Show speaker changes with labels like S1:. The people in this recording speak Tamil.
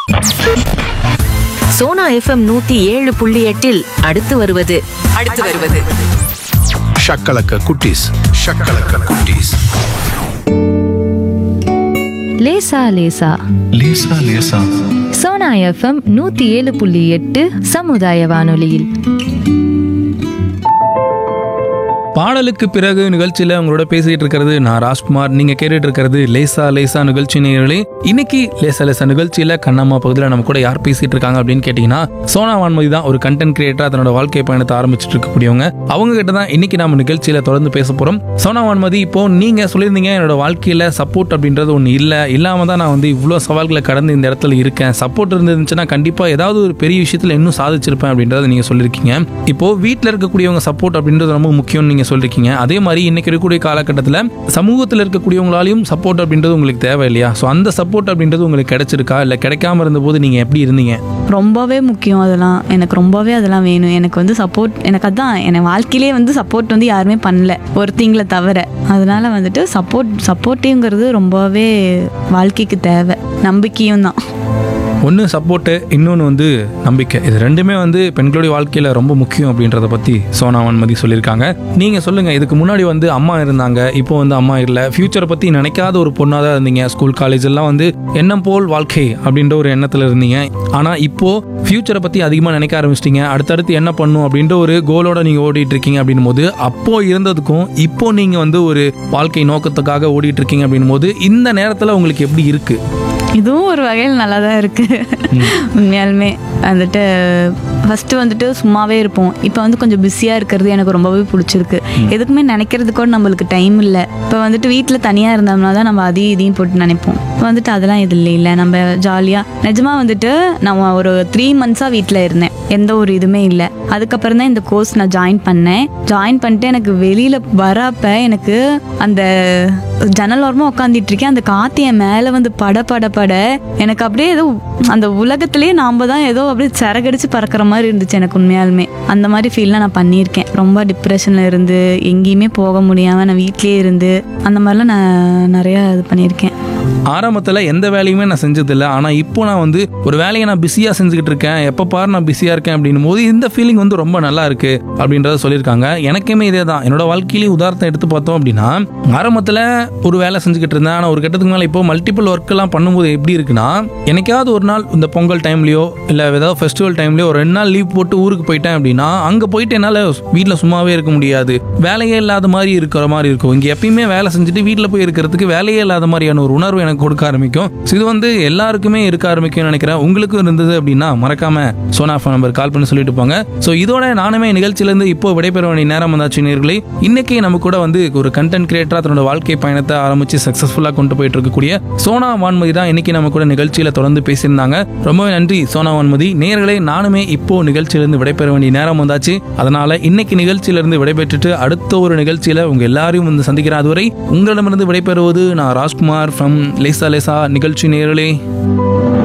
S1: சோனா எஃப்எம் நூத்தி ஏழு புள்ளி எட்டில் அடுத்து வருவது
S2: அடுத்து வருவது
S3: ஷக்கலக்க குட்டீஸ் ஷக்கலக்க குட்டீஸ்
S4: லேசா லேசா
S3: லேசா லேசா
S4: சோனா எஃப்எம் நூத்தி ஏழு புள்ளி எட்டு சமுதாய வானொலியில்
S5: பாடலுக்கு பிறகு நிகழ்ச்சியில உங்களோட பேசிட்டு இருக்கிறது நான் ராஜ்குமார் நீங்க கேட்டுட்டு இருக்கிறது லேசா லேசா நிகழ்ச்சி நேயர்களே இன்னைக்கு லேசா லேசா நிகழ்ச்சியில கண்ணம்மா பகுதியில் நம்ம கூட யார் பேசிட்டு இருக்காங்க அப்படின்னு கேட்டீங்கன்னா சோனா வான்மதி தான் ஒரு கண்டென்ட் கிரியேட்டரா தன்னோட வாழ்க்கை பயணத்தை ஆரம்பிச்சிட்டு இருக்கக்கூடியவங்க அவங்க கிட்ட தான் இன்னைக்கு நம்ம நிகழ்ச்சியில தொடர்ந்து பேச போறோம் சோனா வான்மதி இப்போ நீங்க சொல்லியிருந்தீங்க என்னோட வாழ்க்கையில சப்போர்ட் அப்படின்றது ஒன்று இல்லை இல்லாம தான் நான் வந்து இவ்வளோ சவால்களை கடந்து இந்த இடத்துல இருக்கேன் சப்போர்ட் இருந்துச்சுன்னா கண்டிப்பா ஏதாவது ஒரு பெரிய விஷயத்துல இன்னும் சாதிச்சிருப்பேன் அப்படின்றத நீங்க சொல்லியிருக்கீங்க இப்போ வீட்டில் இருக்கக்கூடியவங்க சப்போர்ட் அப்படின்றது ரொம்ப முக்கியம்னு நீங்க சொல்லிருக்கீங்க அதே மாதிரி இன்னைக்கு இருக்கக்கூடிய காலகட்டத்தில் சமூகத்தில் இருக்கக்கூடியவங்களாலையும் சப்போர்ட் அப்படின்றது உங்களுக்கு தேவை இல்லையா ஸோ அந்த சப்போர்ட் அப்படின்றது உங்களுக்கு கிடைச்சிருக்கா இல்லை கிடைக்காம இருந்தபோது நீங்க எப்படி இருந்தீங்க
S6: ரொம்பவே முக்கியம் அதெல்லாம் எனக்கு ரொம்பவே அதெல்லாம் வேணும் எனக்கு வந்து சப்போர்ட் எனக்கு அதான் என் வாழ்க்கையிலே வந்து சப்போர்ட் வந்து யாருமே பண்ணல ஒருத்திங்களை தவிர அதனால வந்துட்டு சப்போர்ட் சப்போர்ட்டிங்கிறது ரொம்பவே வாழ்க்கைக்கு தேவை நம்பிக்கையும் தான்
S5: ஒன்று சப்போர்ட்டு இன்னொன்று வந்து நம்பிக்கை இது ரெண்டுமே வந்து பெண்களுடைய வாழ்க்கையில் ரொம்ப முக்கியம் அப்படின்றத பற்றி சோனா வன்மதி சொல்லியிருக்காங்க நீங்கள் சொல்லுங்கள் இதுக்கு முன்னாடி வந்து அம்மா இருந்தாங்க இப்போ வந்து அம்மா இல்லை ஃப்யூச்சரை பற்றி நினைக்காத ஒரு பொண்ணாக தான் இருந்தீங்க ஸ்கூல் காலேஜ் எல்லாம் வந்து எண்ணம் போல் வாழ்க்கை அப்படின்ற ஒரு எண்ணத்தில் இருந்தீங்க ஆனால் இப்போது ஃப்யூச்சரை பற்றி அதிகமாக நினைக்க ஆரம்பிச்சிட்டிங்க அடுத்தடுத்து என்ன பண்ணும் அப்படின்ற ஒரு கோலோட நீங்கள் ஓடிட்டு இருக்கீங்க அப்படின்னும் போது அப்போ இருந்ததுக்கும் இப்போ நீங்கள் வந்து ஒரு வாழ்க்கை நோக்கத்துக்காக ஓடிட்டு இருக்கீங்க அப்படின்னும் போது இந்த நேரத்தில் உங்களுக்கு எப்படி இருக்குது
S6: இதுவும் ஒரு வகையில் நல்லா தான் இருக்குது உண்மையாலுமே வந்துட்டு ஃபஸ்ட்டு வந்துட்டு சும்மாவே இருப்போம் இப்போ வந்து கொஞ்சம் பிஸியாக இருக்கிறது எனக்கு ரொம்பவே பிடிச்சிருக்கு எதுக்குமே நினைக்கிறது கூட நம்மளுக்கு டைம் இல்லை இப்போ வந்துட்டு வீட்டில் தனியாக இருந்தோம்னா தான் நம்ம அதையும் இதையும் போட்டு நினைப்போம் இப்போ வந்துட்டு அதெல்லாம் இது இல்லை இல்லை நம்ம ஜாலியாக நிஜமாக வந்துட்டு நான் ஒரு த்ரீ மந்த்ஸாக வீட்டில் இருந்தேன் எந்த ஒரு இதுவுமே இல்லை அதுக்கப்புறம் தான் இந்த கோர்ஸ் நான் ஜாயின் பண்ணேன் ஜாயின் பண்ணிட்டு எனக்கு வெளியில் வரப்ப எனக்கு அந்த ஜன்னல் ஓரமாக உட்காந்துட்டு இருக்கேன் அந்த காற்று என் மேலே வந்து பட பட பட எனக்கு அப்படியே ஏதோ அந்த உலகத்திலேயே நாம் தான் ஏதோ அப்படியே சிறகடிச்சு பறக்கிற மாதிரி இருந்துச்சு எனக்கு உண்மையாலுமே அந்த மாதிரி ஃபீல்லாம் நான் பண்ணியிருக்கேன் ரொம்ப டிப்ரெஷனில் இருந்து எங்கேயுமே போக முடியாமல் நான் வீட்லேயே இருந்து அந்த மாதிரிலாம் நான் நிறையா இது பண்ணியிருக்கேன்
S5: ஆரம்பத்தில் எந்த வேலையுமே நான் செஞ்சதில்ல ஆனால் இப்போ நான் வந்து ஒரு வேலையை நான் பிஸியாக செஞ்சுக்கிட்டு இருக்கேன் எப்போ பாரு நான் பிஸியாக இருக்கேன் அப்படின்னும் போது இந்த ஃபீலிங் வந்து ரொம்ப நல்லா இருக்கு அப்படின்றத சொல்லியிருக்காங்க எனக்குமே இதே தான் என்னோட வாழ்க்கையிலேயே உதாரணத்தை எடுத்து பார்த்தோம் அப்படின்னா ஆரம்பத்தில் ஒரு வேலை செஞ்சுக்கிட்டு இருந்தேன் ஆனால் ஒரு கட்டத்துக்கு மேலே இப்போ மல்டிபிள் ஒர்க்கெல்லாம் பண்ணும்போது எப்படி இருக்குன்னா என்னைக்காவது ஒரு நாள் இந்த பொங்கல் டைம்லையோ இல்லை ஏதாவது ஃபெஸ்டிவல் டைம்லையோ ஒரு ரெண்டு நாள் லீவ் போட்டு ஊருக்கு போயிட்டேன் அப்படின்னா அங்கே போயிட்டு என்னால் வீட்டில் சும்மாவே இருக்க முடியாது வேலையே இல்லாத மாதிரி இருக்கிற மாதிரி இருக்கும் இங்கே எப்பயுமே வேலை செஞ்சுட்டு வீட்டில் போய் இருக்கிறதுக்கு வேலையே இல்லாத மாதிரியான ஒரு உணர்வு எனக்கு கொடுக்க ஆரம்பிக்கும் So இது வந்து எல்லாருக்குமே இருக்க ஆரம்பிக்கும்னு நினைக்கிறேன் உங்களுக்கும் இருந்தது அப்படின்னா மறக்காம சோனா ஃபோன் நம்பர் கால் பண்ணி சொல்லிட்டு போங்க ஸோ இதோட நானுமே நிகழ்ச்சியிலேருந்து இப்போ விடைபெற வேண்டிய நேரம் வந்தாச்சு நேர்களே இன்னைக்கு நம்ம கூட வந்து ஒரு கண்டென்ட் கிரியேட்டரா தன்னோட வாழ்க்கை பயணத்தை ஆரம்பிச்சு சக்ஸஸ்ஃபுல்லாக கொண்டு போயிட்டு இருக்கக்கூடிய சோனா வான்மதி தான் இன்னைக்கு நம்ம கூட நிகழ்ச்சியில தொடர்ந்து பேசியிருந்தாங்க ரொம்பவே நன்றி சோனா வான்மதி நேர்களே நானுமே இப்போ நிகழ்ச்சியிலிருந்து விடைபெற வேண்டிய நேரம் வந்தாச்சு அதனால இன்னைக்கு நிகழ்ச்சியிலிருந்து விடைபெற்றுட்டு அடுத்த ஒரு நிகழ்ச்சியில உங்க எல்லாரையும் வந்து சந்திக்கிறேன் அதுவரை உங்களிடமிருந்து விடைபெறுவது நான் ராஜ்குமார் ஃப்ரம் லேசா லேசா நிகழ்ச்சி நேர்களே